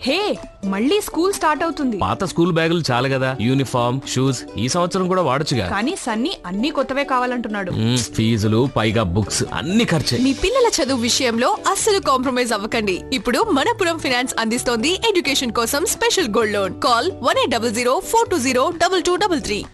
హే మళ్ళీ school start అవుతుంది పాత స్కూల్ బ్యాగులు చాలు కదా యూనిఫామ్ షూస్ ఈ సంవత్సరం కూడా వాడొచ్చుగా కానీ సన్నీ అన్ని కొత్తవే కావాలంటున్నాడు మ్మ్, ఫీజులు పైగా బుక్స్ అన్ని ఖర్చే మీ పిల్లల చదువు విషయంలో అస్సలు కాంప్రమైజ్ అవ్వకండి ఇప్పుడు మనపురం ఫైనాన్స్ అందిస్తోంది ఎడ్యుకేషన్ కోసం special gold loan call one eight double zero four two zero double two double three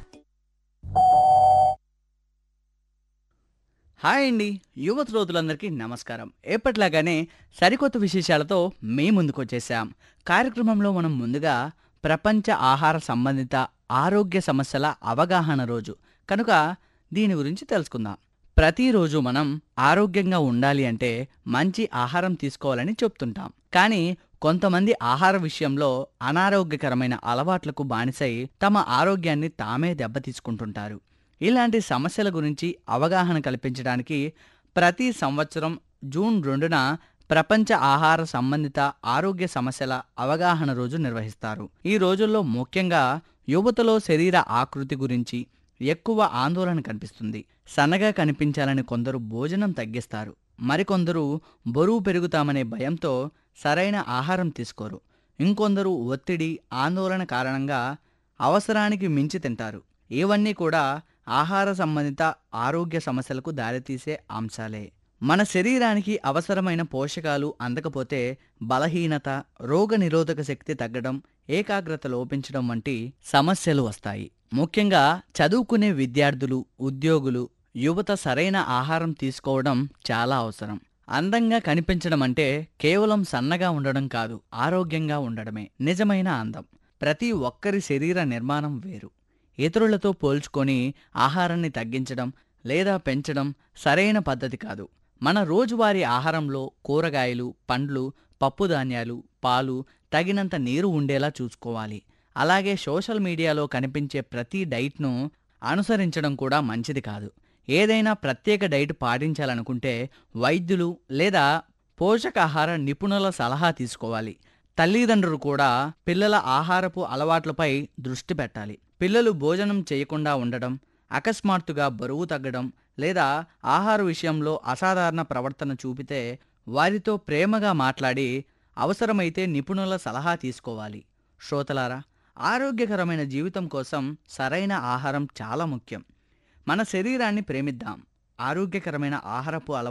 hi అండి యువ శ్రోతులందరికీ నమస్కారం ఎప్పట్లాగానే సరికొత్త విశేషాలతో మీ ముందుకు వచ్చేసాం కార్యక్రమంలో మనం ముందుగా ప్రపంచ ఆహార సంబంధిత ఆరోగ్య సమస్యల అవగాహన రోజు కనుక దీని గురించి తెలుసుకుందాం ప్రతిరోజు మనం ఆరోగ్యంగా ఉండాలి అంటే మంచి ఆహారం తీసుకోవాలని చెప్తుంటాం కానీ కొంతమంది ఆహార విషయంలో అనారోగ్యకరమైన అలవాట్లకు బానిసై తమ ఆరోగ్యాన్ని తామే దెబ్బతీసుకుంటుంటారు ఇలాంటి సమస్యల గురించి అవగాహన కల్పించడానికి ప్రతి సంవత్సరం జూన్ రెండున ప్రపంచ ఆహార సంబంధిత ఆరోగ్య సమస్యల అవగాహన రోజు నిర్వహిస్తారు ఈ రోజుల్లో ముఖ్యంగా యువతలో శరీర ఆకృతి గురించి ఎక్కువ ఆందోళన కనిపిస్తుంది సన్నగా కనిపించాలని కొందరు భోజనం తగ్గిస్తారు మరికొందరు బరువు పెరుగుతామనే భయంతో సరైన ఆహారం తీసుకోరు ఇంకొందరు ఒత్తిడి ఆందోళన కారణంగా అవసరానికి మించి తింటారు ఇవన్నీ కూడా ఆహార సంబంధిత ఆరోగ్య సమస్యలకు దారితీసే అంశాలే మన శరీరానికి అవసరమైన పోషకాలు అందకపోతే బలహీనత రోగనిరోధక శక్తి తగ్గడం ఏకాగ్రత లోపించడం వంటి సమస్యలు వస్తాయి ముఖ్యంగా చదువుకునే విద్యార్థులు ఉద్యోగులు యువత సరైన ఆహారం తీసుకోవడం చాలా అవసరం అందంగా కనిపించడం అంటే కేవలం సన్నగా ఉండడం కాదు ఆరోగ్యంగా ఉండడమే నిజమైన అందం ప్రతి ఒక్కరి శరీర నిర్మాణం వేరు ఇతరులతో పోల్చుకొని ఆహారాన్ని తగ్గించడం లేదా పెంచడం సరైన పద్ధతి కాదు మన రోజువారీ ఆహారంలో కూరగాయలు పండ్లు పప్పుధాన్యాలు పాలు తగినంత నీరు ఉండేలా చూసుకోవాలి అలాగే సోషల్ మీడియాలో కనిపించే ప్రతి డైట్ను అనుసరించడం కూడా మంచిది కాదు ఏదైనా ప్రత్యేక డైట్ పాటించాలనుకుంటే వైద్యులు లేదా పోషకాహార నిపుణుల సలహా తీసుకోవాలి తల్లిదండ్రులు కూడా పిల్లల ఆహారపు అలవాట్లపై దృష్టి పెట్టాలి పిల్లలు భోజనం చేయకుండా ఉండడం అకస్మాత్తుగా బరువు తగ్గడం లేదా ఆహార విషయంలో అసాధారణ ప్రవర్తన చూపితే వారితో ప్రేమగా మాట్లాడి అవసరమైతే నిపుణుల సలహా తీసుకోవాలి శ్రోతలారా ఆరోగ్యకరమైన జీవితం కోసం సరైన ఆహారం చాలా ముఖ్యం మన శరీరాన్ని ప్రేమిద్దాం ఆరోగ్యకరమైన ఆహారపు అలవాటు